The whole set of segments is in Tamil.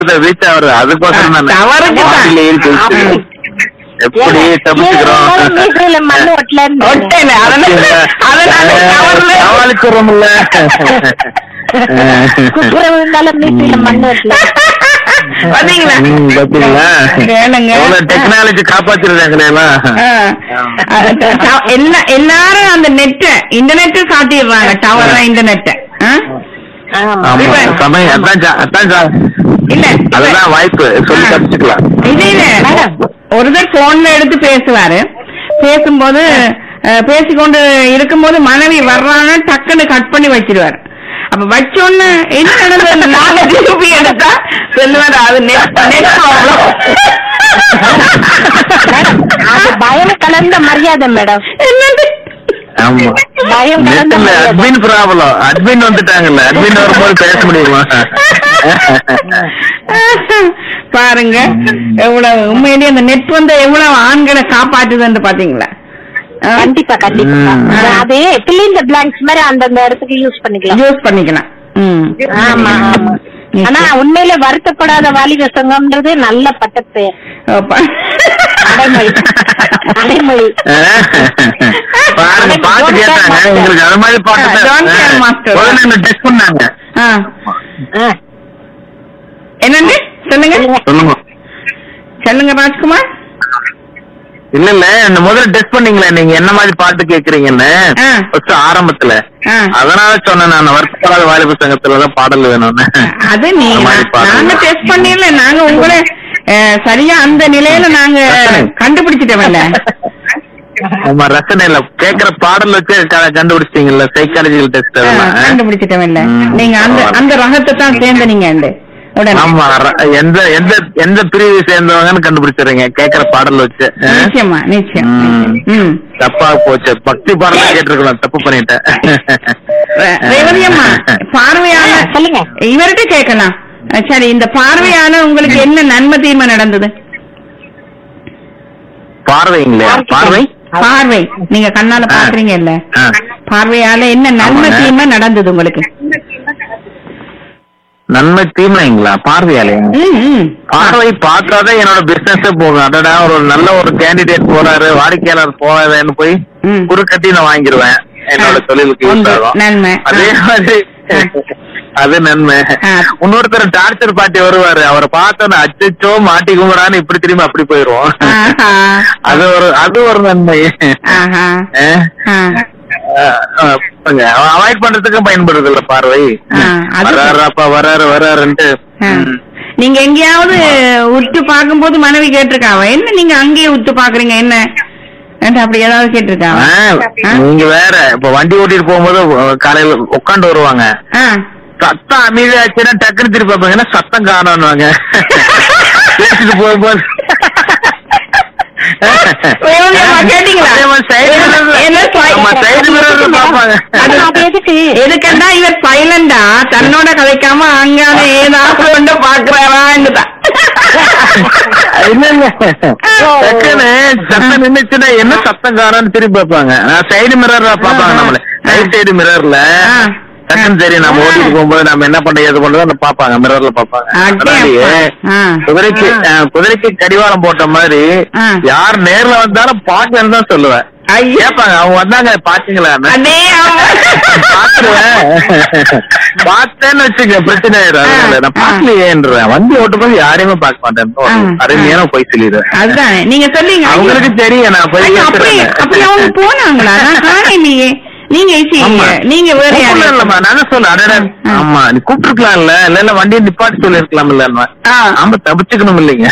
ரீச் ஆகுறது அதுக்கோசரம் தான் தவறுக்கு தான். மாடியில ஏறி குதிச்சு. எப்படி தப்பிச்சுக்கிறோம் மீசையில மண்ணு ஒட்டல ஒட்டல அதனால அதனால கவர்ல சமாளிக்கிறோம்ல குப்புற விழுந்தாலும் மீசையில மண்ணு ஒட்டல பாத்தீங்களா ம், பாத்தீங்களா கேளுங்க எவ்வளவு டெக்னாலஜி காப்பாத்திருக்காங்களே எல்லாம் ஆ. அது ட- எல்லா எல்லாரும் அந்த நெட்ட இன்டர்நெட் காட்டிடுறாங்க டவர் இன்டர்நெட் ஆமா ஆமா இப்ப- சமயம் அதான் ஜா- அதான் ஜா- இல்ல அதுதான் வாய்ப்பு சொல்லி ஆ. தப்பிச்சுக்கலாம் இது இல்ல ஒருத்தர் போன்ல எடுத்து பேசுவாரு பேசும்போது அஹ், பேசிக்கொண்டு இருக்கும்போது மனைவி வர்றாங்க டக்குன்னு கட் பண்ணி வச்சிருவாரு அப்ப வச்சோன்னு என்ன நடந்தது நாங்க திருப்பி எடுத்தா சொல்லுவாரு அது நெட் நெட் அது பயம் கலந்த மரியாதை மேடம் என்னது ஆமா பயம் கலந்த நெட்ல மரியாதை அட்மின் ப்ராப்ளம் அட்மின் வந்துட்டாங்கல்ல அட்மின் வரும்போது பேச முடியுமா பாருங்க எவ்வளவு உண்மையிலேயே அந்த நெட் வந்து எவ்வளவு ஆண்களை காப்பாற்றுதுன்னு பாத்தீங்களா ஆ? கண்டிப்பா கண்டிப்பா ம். அது fill in the blanks மாதிரி அந்தந்த இடத்துக்கு யூஸ் பண்ணிக்கலாம் யூஸ் பண்ணிக்கலாம் ம் ஆமா ஆமா ஆனா உண்மையில வருத்தப்படாத வாலிப சங்கம்ன்றது நல்ல பட்டப்பெயர் அப்ப- அடைமொழி அடைமொழி பாருங்க பாட்டு கேட்டாங்க உங்களுக்கு அது மாதிரி பாட்டு ஆ, don't care master. டெஸ்ட் பண்ணாங்க ஆ. ஆ. என்னங்க சொல்லுங்க சொல்லுங்க சொல்லுங்க ராஜ்குமார் இல்ல இல்ல இந்த முதல்ல டெஸ்ட் பண்ணீங்களே நீங்க என்ன மாதிரி பாட்டு கேக்குறீங்கன்னு ஆ. ஃபர்ஸ்ட் ஆரம்பத்துல ஆ. அதனால சொன்னேன் நான் வருத்தப்படாத வாலிப சங்கத்துலதான் பாடல் வேணும்னு அது நீங்க அந்த மாதிரி பாடல். நாங்க டெஸ்ட் பண்ணிடல நாங்க உங்களை அஹ், சரியா அந்த நிலையில நாங்க கண்டுபிடிச்சிட்டோம்ல ஆமா ரசனை இல்ல கேக்குற பாடல் வச்சு க- கண்டுபிடிச்சிட்டீங்கல்ல சைக்காலஜிக்கல் டெஸ்ட் அதெல்லாம் கண்டுபிடிச்சிட்டோம்ல ம். நீங்க அந்த அந்த ரகத்தை தான் சேர்ந்தனீங்க அந்த உடனே ஆமா ர- எந்த எந்த எந்த பிரிவு சேர்ந்தவங்கன்னு கண்டுபிடிச்சிடுறீங்க கேக்குற பாடல் வச்சு ஆ? நிச்சயமா நிச்சயம் ம். ம் தப்பா போச்சு பக்தி பாடல் கேட்டிருக்கலாம் தப்பு பண்ணிட்டேன் ரே- ரேவதி அம்மா பார்வையால சொல்லுங்க இவர்கிட்ட கேட்கலாம் அஹ், சரி இந்த பார்வையால உங்களுக்கு என்ன நன்மை தீமை நடந்தது பார்வைங்களா பார்வை பார்வை நீங்க கண்ணால ஆ. பாக்குறீங்க இல்ல ஆ. பார்வையால என்ன நன்மை ஆமாங்க. தீமை நடந்தது உங்களுக்கு நன்மை தீமைங்களா பார்வையாலே ம், ம். பார்வை பார்க்காத என்னோட பிசினஸ் போகும் அடடா ஒரு நல்ல ஒரு கேண்டிடேட் போறாரு வாடிக்கையாளர் போறாருன்னு போய் ம். குறுக்கட்டி நான் வாங்கிருவேன் என்னோட ஆ. தொழிலுக்கு யூஸ் ஒன்று, ஆகும் நன்மை. அதே ஆ. மாதிரி அது நன்மை ஆ. இன்னொருத்தர் டார்ச்சர் பாட்டி வருவாரு அவரை பார்த்தோன்னு அச்சச்சோ மாட்டி கும்புறான்னு இப்படி திரும்பி அப்படி போயிருவோம் ஆஹா. அது ஒரு அது ஒரு நன்மை ஆஹா. ஆ. அவாய்ட் பண்றதுக்கு பயன்படுது இல்ல பார்வை ஆ, அது- வராரு அப்பா வராரு வராருன்ட்டு ஆ. ம். நீங்க எங்கேயாவது உத்து பார்க்கும்போது மனைவி கேட்டிருக்காவ என்ன நீங்க அங்கேயே உத்து பாக்குறீங்க என்ன என்று அப்படி ஏதாவது கேட்டிருக்காவ ஆ, நீங்க வேற இப்ப வண்டி ஓட்டிட்டு போகும்போது அஹ், காலையில உட்காந்து வருவாங்க ஆ. சத்தம் அமைதியாச்சுன்னா டக்குன்னு திருப்பி பார்ப்பாங்க என்ன சத்தம் காணோன்னுவாங்க பேசிட்டு போகும்போது ரேவதி அம்மா, கேட்டீங்களா? அதே மாதிரி side mirror- என்ன சை- ஆமா, side mirror ல பார்ப்பாங்க. அது அது எதுக்கு எதுக்கண்டா இவர் சைலண்டா தன்னோட கதைக்காம அங்கான ஏதாவது கொண்டு பாக்குறாரான்னு தான் இல்ல இல்ல டக்குன்னு சத்தம் நின்னுச்சுன்னா என்ன சத்தம் காணோன்னு திருப்பி பார்ப்பாங்க நான் சைடு மிரர்ல பார்ப்பாங்க நம்மள ரைட் சைடு மிரர்ல ஆ. டக்குன்னு சரி நம்ம ஓட்டிட்டு போகும்போது நம்ம என்ன பண்றோம் எது பண்றோம் பாப்பாங்க மிரர்ல பாப்பாங்க அடே அதனாலயே அப்பா. ஆ. குதிரைக்கு ஆ. அஹ், குதிரைக்கு கடிவாளம் போட்ட மாதிரி ஆ. யார் நேர்ல வந்தாலும் பாக்கலன்னு தான் சொல்லுவேன் ஐயோ. கேட்பாங்க அவங்க வந்தாங்க பாத்தீங்களான்னு அடே ஆமா. பாத்துருவேன் பார்த்தேன்னு வச்சுக்க பிரச்சனை ஆயிடும் அதனால நான் ஆ. பாக்கலையேன்றேன் வண்டி ஓட்டும் போது யாரையுமே பார்க்க மாட்டேன் ஆ. அருமையான போய் சொல்லிடுவேன் அதுதான் நீங்க சொன்னீங்க ஐயோ. அவங்களுக்கு தெரியும் நான் போய் ஐயோ, அப்படி பேசுறேன்னு. அப்படி அவங்க போனாங்களா நான் காணலையே நீங்க ஈசி ஆமா. நீங்க வேற யாரையும் கூப்பிடலம்மா, நான் தான் சொல்ல அடடா ஆ. ஆமா நீ கூப்பிட்டுருக்கலாம்ல இல்ல இல்ல வண்டியை நிப்பாட்டி சொல்லி இருக்கலாம் இல்ல ஆ. ஆமா தப்பிச்சுக்கணும் இல்லைங்க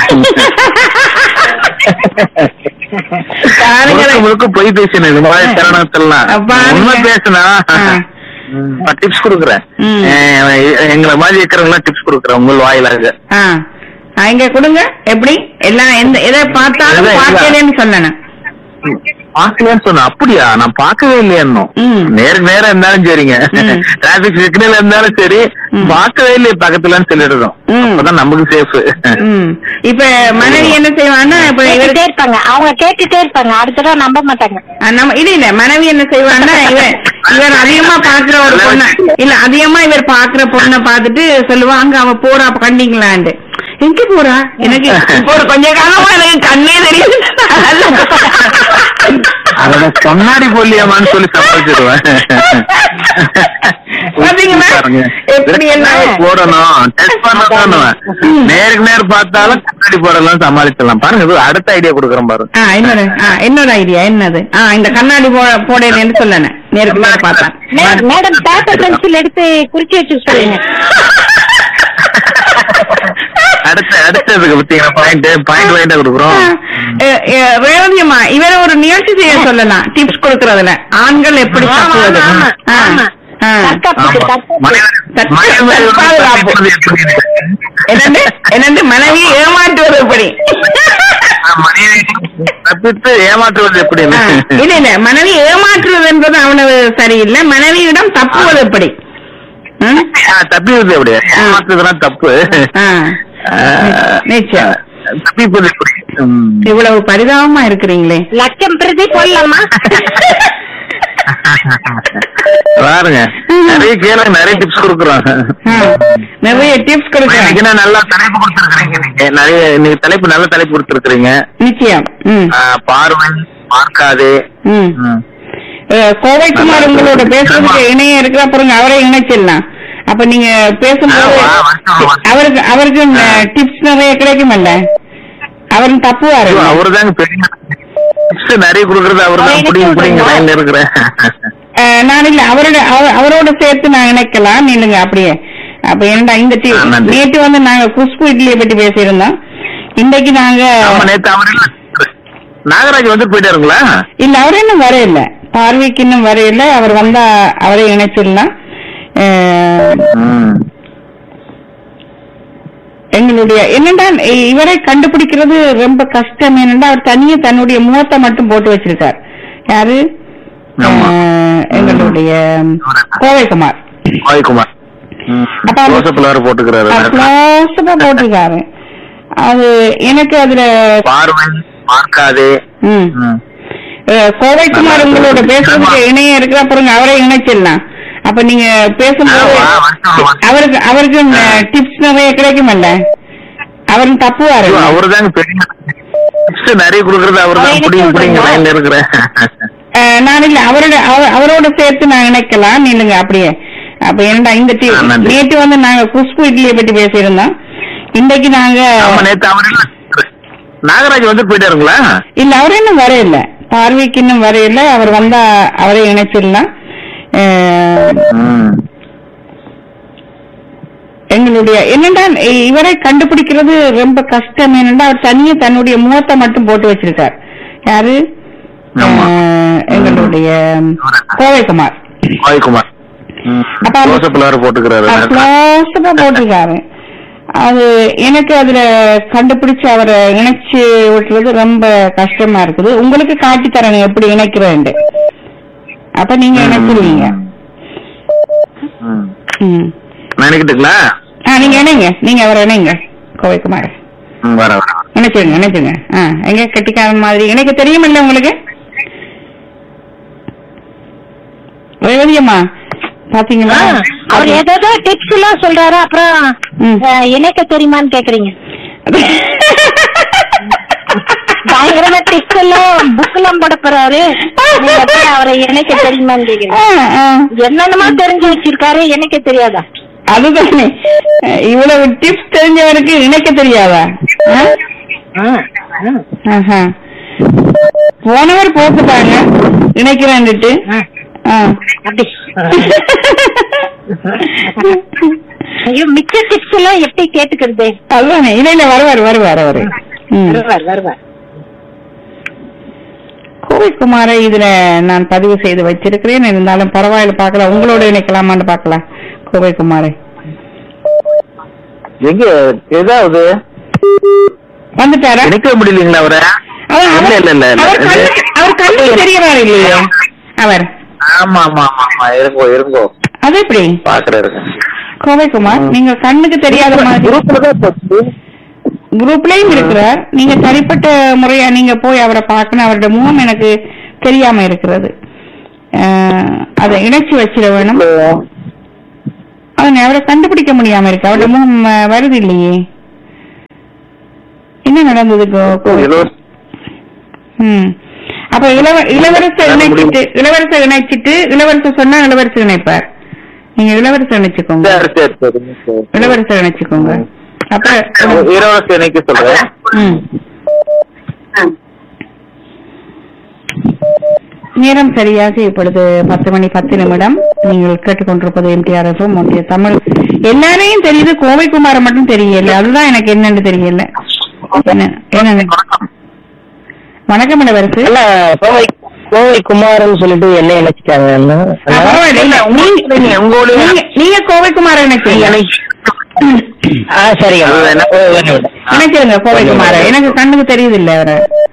பாருங்க. முழுக்க முழுக்க பொய் பேசணும் இது மாதிரி தருணத்தெல்லாம் பாருங்க. உண்மை பேசினா ஆ. டிப்ஸ் கொடுக்குறேன் ம். அஹ் எங்களை மாதிரி இருக்கிறவங்க டிப்ஸ் கொடுக்குறேன் உங்கள் வாயிலாக ஆ ஆ, இங்க கொடுங்க எப்படி எல்லாம் எந்த எதை பார்த்தாலும் எதை- எதை? பார்க்கலன்னு சொல்லணும் பாக்கலையான்னு சொன்ன அப்படியா நான் பார்க்கவே இல்லையா இன்னும் ம். நேருக்கு நேரம் இருந்தாலும் சரிங்க ம். டிராபிக் சிக்னல் இருந்தாலும் சரி ம். பார்க்கவே இல்லையே பக்கத்துலன்னு சொல்லிடுறோம் ம். அப்பதான் நமக்கு சேஃப் ம். இப்ப மனைவி என்ன செய்வான்னா இப்ப இவரு கேட்டுட்டே இருப்பாங்க அவங்க கேட்டுட்டே இருப்பாங்க அடுத்த தடவை நம்ப மாட்டாங்க ஆ, நம்ம இல்ல இல்ல மனைவி என்ன செய்வான்னா இவர் இவர் அதிகமா பாக்குற ஒரு பொண்ண இல்ல அதிகமா இவர் பாக்குற பொண்ணை பார்த்துட்டு சொல்லுவா அங்க அவ போறா அப்ப கண்டீங்களாண்டு எங்க போறா எனக்கு இப்போ ஒரு கொஞ்ச காலமா எனக்கு கண்ணே தெரியுது அத கண்ணாடி போலியாமான்னு சொல்லி சமாளிச்சிருவேன் பாத்தீங்களா? எப்படி எல்லாம் போடணும் டெஸ்ட் பண்ணணும் நேருக்கு நேர் பார்த்தாலும் கண்ணாடி போடலாம் சமாளிச்சிடலாம் பாருங்க இது அடுத்த ஐடியா கொடுக்குறேன் பாருங்க ஆ இன்னொரு ஆ இன்னொரு ஐடியா என்னது ஆ இந்த கண்ணாடி போ போடலன்னு சொல்லணும் நேருக்கு நேரம் பார்த்தா மே- மேடம் பேப்பர் பென்சில் எடுத்து குறிச்சு வச்சு சொல்லுங்க அடுத்த அடுத்ததுக்கு பார்த்தீங்கன்னா பாயிண்ட் பாயிண்ட் பாயிண்டா கொடுக்குறோம் அஹ், அஹ், ரேவதியம்மா இவரை ஒரு நிகழ்ச்சி செய்ய சொல்லலாம் டிப்ஸ் கொடுக்கறதுல ஆண்கள் எப்படி ஆமா, தப்புவது ஆமா, ஆ, ஆமா. ஆ. தற்காப்புக்கு, ஆமா. தற்காப்பு. மனைவி- மனைவி பாதுகாப்பு. தப்பிப்பது எப்படி? என்னண்டு என்னண்டு மனைவி ஏமாற்றுவது எப்படி ஆ, மனைவி தப்பித்து ஏமாற்றுவது எப்படி ஆ, இல்ல இல்ல மனைவி ஏமாற்றுவது என்பது அவனது சரியில்லை மனைவியிடம் தப்புவது எப்படி ம்? தப்பிப்பது எப்படி ஏமாற்றுறதுலாம் தப்பு ஆ. ஆ, நிச்சயம் தப்பிப்பது எப்படி ம். இவ்வளவு பரிதாபமா இருக்கிறீங்களே லட்சம் பிரதி போடலாமா பாருங்க நிறைய கேளுங்க நிறைய டிப்ஸ் கொடுக்குறோம் ஆ. நிறைய டிப்ஸ் கொடுக்குறேன் இன்னைக்கு நான் நல்லா தலைப்பு கொடுத்துருக்கீங்க நீங்க நிறைய இன்னைக்கு தலைப்பு நல்ல தலைப்பு கொடுத்துருக்கீங்க நிச்சயம் ம் பார்வை பார்க்காதே ம் ம். அஹ், கோவைக்குமார் உங்களோட பேசுறதுக்கு இணைய இருக்கிற பாருங்க அவரை இணைச்சிடலாம் அப்ப நீங்க பேசும்போது ஆ, வா, வா, வா. அவருக்கு அவருக்கு டிப்ஸ் நிறைய கிடைக்குமல்ல அவரும் தப்புவாரு ஐயோ, அவருதாங்க பெரிய tips நிறைய கொடுக்கறது அவர்தான் அவர் புடிங்க எனக்கு புடிங்க சொல்றீங்களா? லைன்ல இருக்கிறேன் அஹ், நான் இல்ல அவரோட அவ- அவரோட சேர்த்து நான் இணைக்கலாம் நில்லுங்க அப்படியே அப்ப என்னடா இந்த டி- ஆ, நன்றி. நேற்று வந்து நாங்க குஷ்பு இட்லியை பத்தி பேசியிருந்தோம் இன்னைக்கு நாங்க ஆமா நேத்து அவர் இல்ல. நாகராஜ் வந்து போயிட்டாருங்களா இல்ல அவர் இன்னும் வரையில பார்வைக்கு இன்னும் வரையில அவர் வந்தா அவரை இணைச்சிடலாம் அஹ், ம். எங்களுடைய என்னடா இ- இவரை கண்டுபிடிக்கிறது ரொம்ப கஷ்டம் என்னடா அவர் தனியே தன்னுடைய முகத்தை மட்டும் போட்டு வச்சிருக்கார் யாரு ஆமா. அஹ், எங்களுடைய கோவைக்குமார் கோயக்குமார் ம். அப்ப அந்த- ஜோசப்ல வேற போட்டுக்கிறாரு க்ளோஸா போட்டிருக்காரு அது எனக்கு அதுல பார்வை பார்க்காதே ம். ம். அஹ், கோவைக்குமார் உங்களோட பேசுறதுக்கு இணைய இருக்கிற பாருங்க அவரை இணைச்சிடலாம் அப்ப நீங்க பேசும்போது ஆ, வா, வா, வா. அவருக்கு அவருக்கு டிப்ஸ் நிறைய கிடைக்குமல்ல அவரும் தப்புவாரு ஐயோ, அவருதாங்க பெரிய tips நிறைய கொடுக்கறது அவர்தான் அவர் புடிங்க எனக்கு புடிங்க சொல்றீங்களா? லைன்ல இருக்கிறேன் அஹ், நான் இல்ல அவரோட அவ- அவரோட சேர்த்து நான் இணைக்கலாம் நில்லுங்க அப்படியே அப்ப என்னடா இந்த டி- ஆ, நன்றி. நேற்று வந்து நாங்க குஷ்பு இட்லியை பத்தி பேசியிருந்தோம் இன்னைக்கு நாங்க ஆமா நேத்து அவர் இல்ல. நாகராஜ் வந்து போயிட்டாருங்களா இல்ல அவர் இன்னும் வரையில பார்வைக்கு இன்னும் வரையில அவர் வந்தா அவரை இணைச்சிடலாம் அஹ், ம். எங்களுடைய என்னடா இ- இவரை கண்டுபிடிக்கிறது ரொம்ப கஷ்டம் என்னடா அவர் தனியே தன்னுடைய முகத்தை மட்டும் போட்டு வச்சிருக்கார் யாரு ஆமா. அஹ், எங்களுடைய கோவைக்குமார் கோயக்குமார் ம். அப்ப அந்த- ஜோசப்ல வேற போட்டுக்கிறாரு க்ளோஸா போட்டிருக்காரு அது எனக்கு அதுல கண்டுபிடிச்சு அவரை இணைச்சு விட்டுறது ரொம்ப கஷ்டமா இருக்குது உங்களுக்கு காட்டி தரேன் எப்படி இணைக்கிறேன் அப்ப நீங்க இணைச்சிருவீங்க ம். ம். நினைக்கிட்டுங்களா ஆ நீங்க இணைங்க நீங்க அவரை இணைங்க கோவைக்குமார் ம், வர வர இணைச்சிருங்க இணைச்சிருங்க ஆ எங்க கட்டிக்காரன் மாதிரி இணைக்க தெரியுமில்ல உங்களுக்கு ரேவதியம்மா பாத்தீங்களா அவர் ஏதோ டிப்ஸ் எல்லாம் சொல்றாரு அப்புறம் ம். அஹ், இணைக்க தெரியுமான்னு கேக்குறீங்க பயங்கரமா டிப்ஸ் எல்லாம் புக் எல்லாம் போட போறாரு நீங்க போய் அவரை இணைக்க தெரியுமான்னு கேக்குறீங்க ஆ, ஆ. என்னென்னமா தெரிஞ்சு வச்சிருக்காரு இணைக்க தெரியாதா அதுதானே இவ்வளவு டிப்ஸ் தெரிஞ்சவருக்கு இணைக்க தெரியாதா ஆ? ஆஹா. போனவர் போட்டுட்டாங்க இணைக்கிறேன்னுட்டு ஆ. அப்படி ஐயோ மிச்ச டிப்ஸ் எல்லாம் எப்படி கேட்டுக்கிறது அதுதானே இல்ல இல்ல வருவார் வருவார் அவரு ம். வருவார் வருவார் கோவிக்குமாரை இதுல நான் பதிவு செய்து வச்சிருக்கிறேன் இருந்தாலும் பரவாயில்ல பார்க்கலாம் உங்களோட இணைக்கலாமான்னு பார்க்கலாம் கோவைக்குமாரை எங்க ஏதாவது வந்துட்டாரா நினைக்க முடியலீங்களா அவரை அவர் இல்ல, இல்ல, இல்ல, இல்ல. அவர் கண்ணுக்கு அவர் கண்ணுக்கு தெரியவாரு இல்லையே அவர் ஆமா ஆமா ஆமா ஆமா இருங்கோ இருங்கோ அது எப்படி பாக்குறேன் இருங்க கோவைக்குமார் நீங்க கண்ணுக்கு தெரியாத மாதிரி குரூப்ல தான் போச்சு குரூப்லயும் இருக்கிறார் நீங்க தனிப்பட்ட முறையா நீங்க போய் அவரை பார்க்கணும் அவருடைய முகம் எனக்கு தெரியாம இருக்கிறது அஹ், அதை இணைச்சு வச்சிட வேணும் அவனை அவரை கண்டுபிடிக்க முடியாம இருக்கு அவருடைய முகம் அஹ், வருது இல்லையே என்ன நடந்தது கோ- கோ- இலவச- ம். அப்ப இளவ இளவரசர் இணைச்சிட்டு இளவரசர் இணைச்சிட்டு இளவரசர் சொன்னா இளவரசர் இணைப்பார் நீங்க இளவரசர் இணைச்சுக்கோங்க சரி சரி சரி சரி. இளவரசர் இணைச்சுக்கோங்க அப்ப இலவச இணைக்க சொல்றேன் ம். நேரம் சரியாக இப்பொழுது பத்து மணி பத்து நிமிடம் நீங்கள் கேட்டுக்கொண்டிருப்பது எம்டிஆர் எஃப்எம் ஒன்றிய தமிழ் எல்லாரையும் தெரியுது கோவைக்குமாரை மட்டும் தெரியல அதுதான் எனக்கு என்னன்னு தெரியல என்ன என்னன்னு வணக்கம் இளவரசு இல்ல கோவை கோவை குமார்னு சொல்லிட்டு என்ன நினைச்சிட்டாங்க ஆ, பரவாயில்ல. இல்ல, நீங்க- நீங்க- நீங்க கோவைக்குமாரை நினைச்சீங்க ஆ சரிங்க அது என்ன? நினைச்சிருங்க கோவைக்குமார எனக்கு கண்ணுக்கு தெரியுது இல்ல அவரை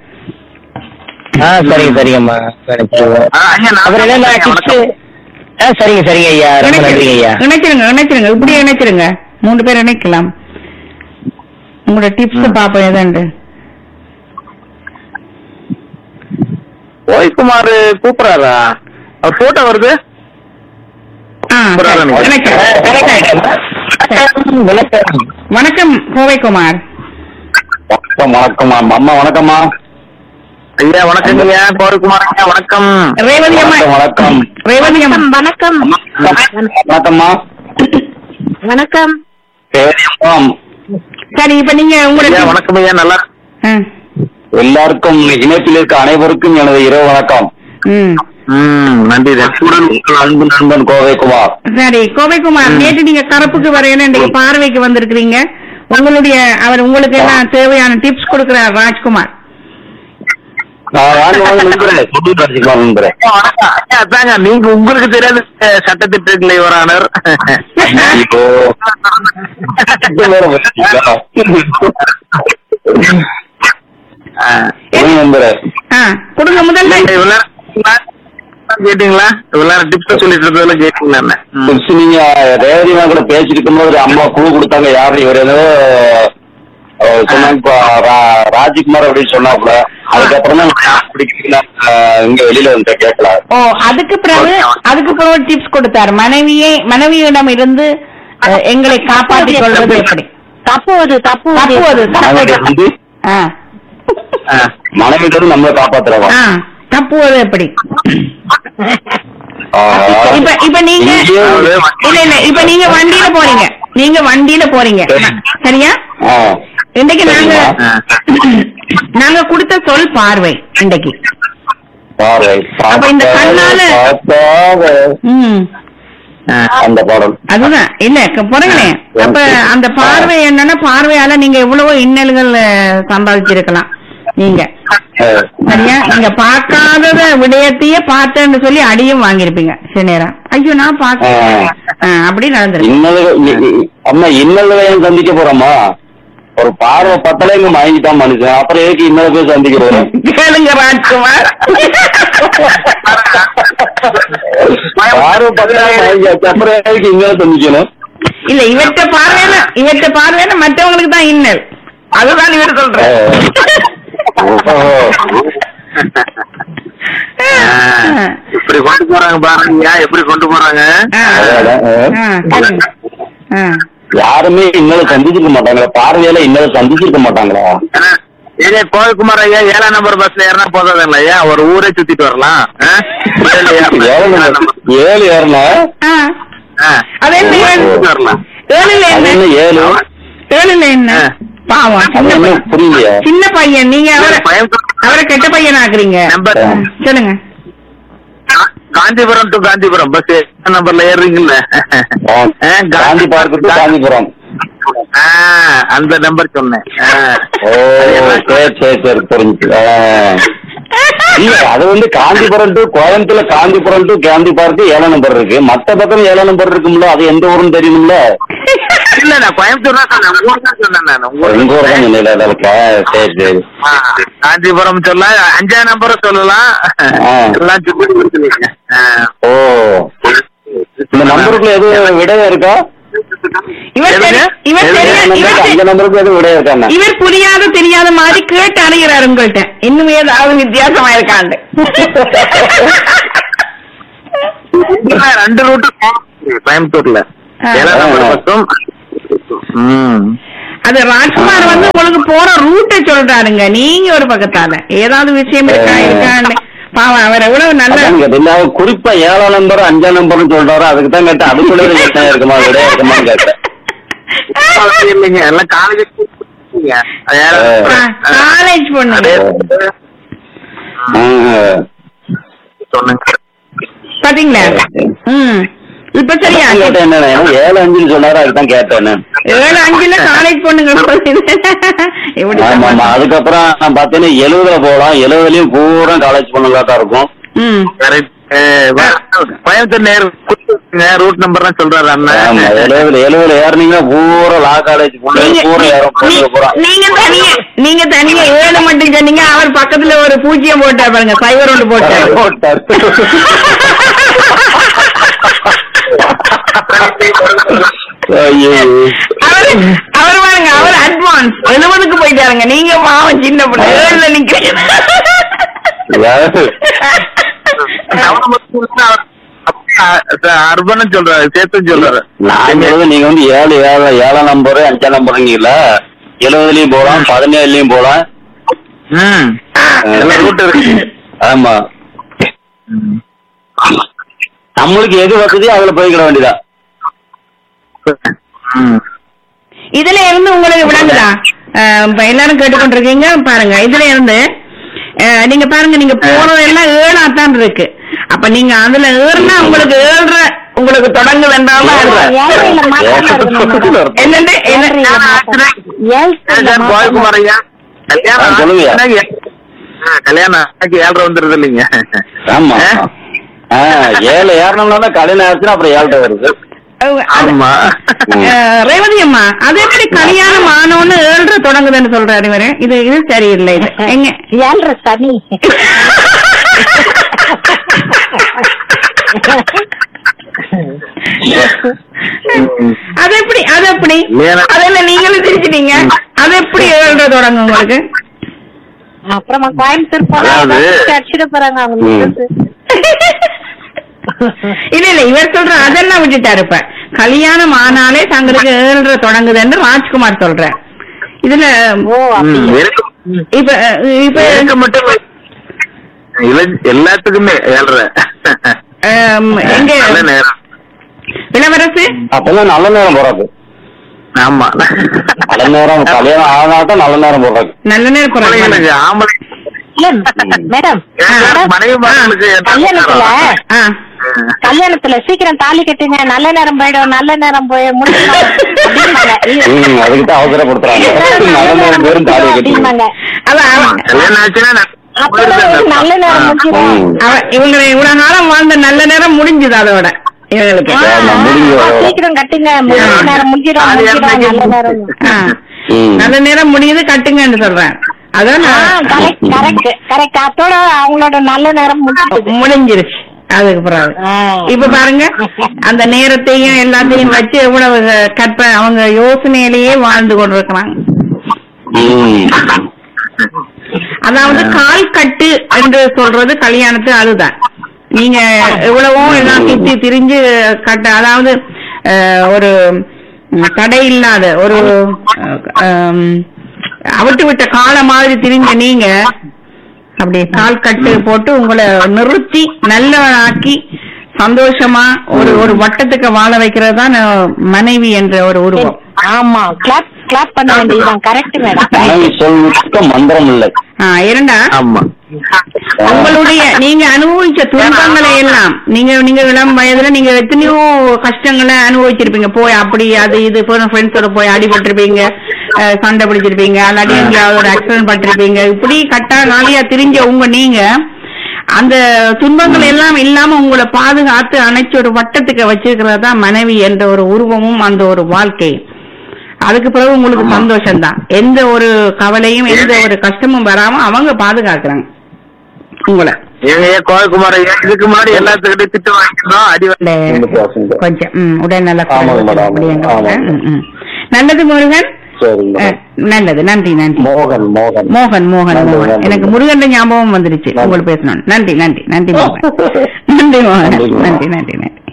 ஆ சரிங்க சரிங்கம்மா நினைச்சிருவோம் ஆ, ஐயா, நான் அப்புறம் என்ன வணக்கம். டிப்ஸ் ஆ சரிங்க சரிங்க ஐயா ரொம்ப நன்றிங்க ஐயா இணைச்சிருங்க இணைச்சிருங்க இப்படியே இணைச்சிருங்க மூணு பேர் இணைக்கலாம் உங்களோட டிப்ஸ் பாப்போம் எதாண்டு ஓய்குமார் கூப்பிடுறாரா அவர் போட்டோ வருது ஆ, சரி. இணைக்கிறேன். வணக்கம் வணக்கம் கோவைக்குமார் வணக்கம் அம்மா வணக்கம்மா ஐயா வணக்கம் ஐயா கோவைக்குமார் ஐயா வணக்கம் ரேவதி அம்மா வணக்கம் ரேவதி அம்மா வணக்கம் வணக்கம்மா வணக்கம் சரி அம்மா சரி இப்ப நீங்க ஐயா உங்களோட வணக்கம் ஐயா நல்லா ஆ, எல்லாருக்கும் இணைப்பில் இருக்க அனைவருக்கும் எனது இரவு வணக்கம் ம் ம் நன்றி உடன் உங்கள் அன்பு நண்பன் கோவை குமார் சரி கோவைக்குமார் நேற்று நீங்க கருப்புக்கு வரையில இன்னைக்கு பார்வைக்கு வந்திருக்கிறீங்க உங்களுடைய அவர் உங்களுக்கு எல்லாம் தேவையான டிப்ஸ் கொடுக்கிறார் ராஜ்குமார் நான் ராஜ்குமார் நண்பரே சொல்லு ராஜ்குமார் நண்பரே வணக்கம் ஐயா அதாங்க நீங்க உங்களுக்கு தெரியாத அஹ், சட்டத்திட்டத்தில் யுவரானர் இப்போ இது வேற வச்சிருக்கீங்களா? சொல்லுங்க நண்பரே ஆ கொடுங்க முதல்ல இவ்வளவு நேரம் கேட்டீங்களா இவ்வளவு நேரம் டிப்ஸ் சொல்லிட்டு இருந்ததுல கேட்டீங்களா என்ன? ம். புதுசு நீங்க ரேவதிமா கூட பேசிட்டு இருக்கும்போது ஒரு அம்மா குழு கொடுத்தாங்க யாரு இவர் ஏதோ அஹ், சொன்னாங்க இப்ப ரா- ராஜ்குமார் அப்படின்னு சொன்னாப்புல அதுக்கப்புறம் தான் நான் பிடிக்கிறீங்களா அஹ், இங்க வெளியில வந்து கேட்கல ஓ அதுக்கு பிறகு அதுக்கு பிறகு டிப்ஸ் கொடுத்தார் மனைவியை மனைவியிடம் இருந்து அஹ், எங்களை காப்பாற்றிக் கொள்வது எப்படி தப்புவது தப்புவது தப்புவது மனைவி தப்புவது வந்து ஆ. ஆ. மனைவிட்டு நம்மளை காப்பாத்துறவா ஆ, தப்புவது எப்படி இப்ப இப்ப நீங்க இல்ல இல்ல இப்ப நீங்க வண்டியில போறீங்க நீங்க வண்டியில போறீங்க சரியா இன்னைக்கு நாங்க ஆ. நாங்க கொடுத்த சொல் பார்வை இன்னைக்கு அப்ப இந்த கண்ணால- ம் ஆ. அந்த பாடல் அதுதான் இல்ல க- போறீங்களே அப்ப அந்த பார்வை என்னன்னா பார்வையால நீங்க எவ்வளவோ இன்னல்கள் அஹ், சம்பாதிச்சிருக்கலாம் நீங்க அஹ், சரியா நீங்க பார்க்காதத விடயத்தையே பார்த்தேன்னு சொல்லி அடியும் வாங்கியிருப்பீங்க சில நேரம் ஐயோ நான் பார்த்தேன் ஆ, அப்படி நடந்திருக்கு இன்னல் இ- இ- அம்மா இன்னல்களை ஏன் சந்திக்க போறோமா ஒரு பார்வை பத்தல இங்க மயங்கிட்டான் மனுஷன் அப்புறம் எதுக்கு இன்னொரு போய் சந்திக்கிறது கேளுங்க ராஜ்குமார் பார்வை பத்தல மயங்கியாச்சு அப்புறம் எதுக்கு இன்னொரு சந்திக்கணும் இல்ல இவற்ற பார்வையில இவற்ற பார்வையில மற்றவங்களுக்கு தான் இன்னல் அதுதான் இவர் சொல்ற ஆ. இப்படி கொண்டு போறாங்க பாருங்க எப்படி கொண்டு போறாங்க ஆ, ஆ, கேளுங்க. ஆ. யாருமே இன்னொரு சந்திச்சிருக்க மாட்டாங்களா பார்வையில இன்னொரு சந்திச்சிருக்க மாட்டாங்களா ஏன்னா, ஏங்க கோவிக்குமார் ஐயா ஏழாம் நம்பர் பஸ்ல ஏறினா போதாதுங்களா ஐயா ஒரு ஊரே சுத்திட்டு வரலாம் ஆ? ஏழு ஏறினா- ஏழு ஏழாம் number. ஏழு ஏறுனா ஆ. ஆ. அது என்ன ஊரே ஏழு? சுத்திட்டு வரலாம் ஏழுல அது என்ன என்ன ஏழு ஏழுல என்ன ஆ. பாவம் அது சின்ன என்ன பையன் புரியலையா சின்ன பையன் நீங்க அவரை பயம் அவரை கெட்ட பையன் ஆக்குறீங்க நம்பர் ஆ. சொல்லுங்க காந்திபுரம் டு காந்திபுரம் பஸ் நம்பர்ல ஏறுறீங்கல்ல ஆ, ஆ, காந்தி பார்க்கு to காந்திபுரம் ஆ, அந்த நம்பர் சொன்னேன் ஆ. ஓ சரி சரி சரி புரிஞ்சு ஆ. இல்ல அது வந்து காந்திபுரம் டு கோயம்புத்தூர்ல காந்திபுரம் டு காந்தி பார்க்கு ஏழாம் நம்பர் இருக்கு மத்த பக்கம் ஏழாம் நம்பர் இருக்கும்ல அது எந்த ஊருன்னு தெரியும்ல இல்ல நான் கோயம்புத்தூர் தான் சொன்னேன் உங்க ஊர் தான் சொன்னேன் நான் உங்க உங்க ஊர் தான் ஊர் சொன்னீங்களா அதற்கா சரி சரி ஆ, காஞ்சிபுரம் சொல்லலாம் அஞ்சாம் நம்பரும் சொல்லலாம் ஆ. எல்லாம் சுத்தி கொடுத்துருவீங்க ஓ இந்த நம்பருக்குள்ள எதுவும் விடை இருக்கா இவர் தெரி- இவர் எதுங்க? தெரிய- இவர் தெரி- அந்த நம்பருக்கு எதுவும் விடை இருக்காண்ணா இவர் புரியாத தெரியாத மாதிரி கேட்டு அணுகிறாரு உங்கள்ட்ட இன்னும் ஏதாவது வித்தியாசமா இருக்காண்டு ரெண்டு ரூட்டு கோயம்புத்தூர்ல ஆ. ஏழாம் நம்பர் பக்கம் ம் அது ராஜ்குமார் வந்து உங்களுக்கு போற ரூட்டை சொல்றாருங்க நீங்க ஒரு பக்கத்தால ஏதாவது விஷயம் இருக்கா ஆ. இருக்கான்னு பாவம் அவர் எவ்வளவு நல்ல அதான் கேட்டேன். இல்ல, அவர் குறிப்பா ஏழாம் நம்பர் அஞ்சாம் நம்பர்னு சொல்றாரு அதுக்கு தான் கேட்டேன் அதுக்குள்ள என்ன இருக்குமா விடை இருக்குமான்னு கேட்டேன் அப்படி இல்லைங்க எல்லாம் காலேஜ் காலேஜ் பொண்ணு ஆ. சொன்னேங்க பாத்தீங்களா ம் இப்ப சரியா நான் கேட்டேன் என்ன ஏழு அஞ்சுன்னு சொன்னாரு அதுதான் கேட்டேன் நான். ஏழு அஞ்சுல காலேஜ் பொண்ணுங்க எப்படி ஆமா ஆமா அதுக்கப்புறம் நான் பார்த்தேன்னா எழுபதுல போகலாம் எழுபதுலயும் பூரா காலேஜ் பொண்ணுங்களா தான் இருக்கும் ம் கரெக்ட் கோயம்புத்தூர் நேர் ரூட் நம்பர் தான் சொல்றாரு ஆமா அண்ணன் எழுபதுல எழுபதுல ஏறினீங்கன்னா பூரா லா காலேஜ் பொண்ணு நீங்க பூரா ஏறும் நீ- பொண்ணுங்க பூரா நீங்க தனியா நீங்க தனியா ஏழு மட்டும் சொன்னீங்க அவர் பக்கத்துல ஒரு பூஜ்ஜியம் போட்டார் பாருங்க சைவர் ஒன்று போட்டார் போட்டார். ஐயோ. அவரு அவர் பாருங்க அவர் அட்வான்ஸ் எழுபதுக்கு போயிட்டாருங்க நீங்க பாவம் சின்ன பொண்ணு ஏழுல நிக்கிறீங்க அதாவது, அர்பன் சொல்றாரு சேர்த்து சொல்றாரு நான் சொல்றது நீங்க வந்து ஏழு ஏழு ஏழாம் நம்பரு அஞ்சாம் நம்பருங்கல்ல எழுபதுலயும் போலாம் பதினேழுலயும் போலாம் ம் எல்லாம் ரூட் இருக்கு ஆமா நம்மளுக்கு எது வசதியோ அதுல போய்க்கிட வேண்டியதா ம் இதுல இருந்து உங்களுக்கு விளங்குதா அஹ், இப்ப எல்லாரும் கேட்டுக்கொண்டிருக்கீங்க பாருங்க இதுல இருந்து அஹ், நீங்க பாருங்க நீங்க போறதெல்லாம் ஏழா தான் இருக்கு அப்ப நீங்க அதுல ஏறுனா உங்களுக்கு ஏழ்ற உங்களுக்கு தொடங்கு வேண்டாம் ஏழ்றையில மாற்றம் இருக்கணும் என்னண்டு என்ன ஏழ்றையில மாற்றம். ஏழ்றையில சார் மாற்றம். கோயகுமார் ஐயா கல்யாணம் ஆ, சொல்லுங்க. ஆச்சுன்னா ஏ- ஆ, கல்யாணம் ஆச்சு ஏழ்ரை வந்துருது இல்லைங்க ஆமா ஆ? ஆ, ஏழு ஏறணும்னா தான் கல்யாணம் ஆச்சுன்னா அப்புறம் ஏழ்ரை வருது அஹ், அது- ஆமா அஹ், ரேவதி அம்மா அது எப்படி கல்யாணம் ஆனோன்னு ஏழ்ற தொடங்குதுன்னு சொல்றாரு இவரு இது இது சரியில்லை இது எங்க ஏழ்றை சனி அது எப்படி அது எப்படி ஏன்னா- அதெல்லாம் நீங்களும் சிரிச்சிட்டீங்க அது எப்படி ஏழ்ற தொடங்கும் உங்களுக்கு அப்புறமா கோயம்புத்தூர் போனா அதாவது- ஏதாச்சும் அடிச்சிட போறாங்க அவங்க ம். மிஸ்ஸஸ். இல்ல இல்ல இவர் சொல்ற அதெல்லாம் விட்டுட்டாரு இப்ப கல்யாணம் ஆனாலே தங்களுக்கு ஏழ்ற தொடங்குதுன்னு ராஜ்குமார் சொல்ற இதுல ஓ ம், அப்படியா எனக்கு இப்ப இப்ப எனக்கு மட்டும் இல்ல. இள- எல்லாத்துக்குமே ஏழ்ரை ஆம், எங்க நல்ல நேரம் இளவரசு அப்பதான் நல்ல நேரம் போறாது ஆமா நல்ல நேரம் கல்யாணம் ஆனாதான் நல்ல நேரம் போடுறாங்க நல்ல நேரம் குறைவு ஆம்பளைங்களுக்கு ஆம்பளை இல்ல மேடம் மேடம், மனைவி மகளுக்கு என்ன கல்யாணத்துல ஆ கல்யாணத்துல சீக்கிரம் தாலி கட்டுங்க நல்ல நேரம் போயிடும் நல்ல நேரம் போய் முடிக்கணும் அப்படிம்பாங்க. ம் அதுக்கு தான் அவசரப்படுத்துறாங்க நல்ல நேரம் பேரும் தாலியை கட்டி அப்படிம்பாங்க. அதான் ஆமா, அவன் கல்யாணம் ஆச்சுன்னா நான் அப்பதான் ஒரு நல்ல நேரம் முடிஞ்சிடும் ம். அவன் இவங்க இவ்வளவு காலம் வாழ்ந்த நல்ல நேரம் முடிஞ்சுது அதோட இவங்களுக்கு ஆ, ஆமா, முடிஞ்சு ஆ, வரும். சீக்கிரம் கட்டுங்க நல்ல நேரம் முடிஞ்சிடும் அது முடிஞ்சிடும் எனக்கு- நல்ல நேரம் ஆ. ம். நல்ல நேரம் முடியுது கட்டுங்கன்னு சொல்றேன் அதான் நான் கரெக்ட் கரெக்ட் கரெக்ட் அத்தோட அவங்களோட நல்ல நேரம் முடிஞ்சிடுது முடிஞ்சிருச்சு அதுக்கு பிறகு ஆ. இப்ப பாருங்க அந்த நேரத்தையும் எல்லாத்தையும் வச்சு எவ்வளவு கற்ப அவங்க யோசனையிலேயே வாழ்ந்து கொண்டிருக்கிறாங்க ம். அதாவது கால் கட்டு என்று சொல்றது கல்யாணத்து அதுதான் நீங்க எவ்வளவோ எல்லாம் சுத்தி திரிஞ்சு கட்ட அதாவது அஹ், ஒரு ம், தடை இல்லாத ஒரு அஹ், அவிட்டு விட்ட கால மாதிரி திரிஞ்ச நீங்க அப்படி கால் கட்டு போட்டு உங்களை நிறுத்தி நல்லவனாக்கி சந்தோஷமா ஒரு ஒரு வட்டத்துக்கு வாழ வைக்கிறது தான் மனைவி என்ற ஒரு உருவம் ஆமா கிளாப் கிளாப் பண்ண வேண்டியதுதான் கரெக்ட் மேடம் மனைவி சொல்லுக்க மந்திரம் இல்லை ஆ, இரண்டா ஆமா உங்களுடைய நீங்க அனுபவிச்ச துன்பங்களை எல்லாம் நீங்க நீங்க இளம் வயதுல நீங்க எத்தனையோ கஷ்டங்களை அனுபவிச்சிருப்பீங்க போய் அப்படி அது இது ஃப்ரெண்ட்ஸோட போய் அடிபட்டிருப்பீங்க அஹ், சண்டை பிடிச்சிருப்பீங்க அல்லாட்டி எங்கேயாவது ஒரு ஆக்சிடென்ட் பட்டிருப்பீங்க இப்படி கட்டா காலியா திரிஞ்ச உங்க நீங்க அந்த துன்பங்கள் எல்லாம் இல்லாம உங்களை பாதுகாத்து அணைச்சு ஒரு வட்டத்துக்கு வச்சிருக்கிறது தான் மனைவி என்ற ஒரு உருவமும் அந்த ஒரு வாழ்க்கை அதுக்கு பிறகு உங்களுக்கு சந்தோஷம் தான் எந்த ஒரு கவலையும் எந்த ஒரு கஷ்டமும் வராம அவங்க பாதுகாக்கிறாங்க உங்களை எங்க ஏன் கோயக்குமார் ஐயா இதுக்கு முன்னாடி எல்லாத்துக்கிட்டையும் திட்டு வாங்கிக்கிறோம் அடி வாங்கி- இல்ல, இந்த பேசுங்க. கொஞ்சம் ம், உடல் நல்ல ஆமாங்க மேடம், அப்படிங்க. ஆமாங்க. ம், ம். நல்லது முருகன் சரிங்க அஹ், நல்லது நன்றி நன்றி மோகன் மோகன் மோகன் மோகன் நன்றி, மோகன் நன்றி. எனக்கு முருகன் ஞாபகம் வந்துருச்சு நன்றி. உங்களுக்கு பேசணும் நன்றி நன்றி நன்றி மோகன் நன்றி மோகன் நன்றி, மோகன். நன்றி நன்றி நன்றி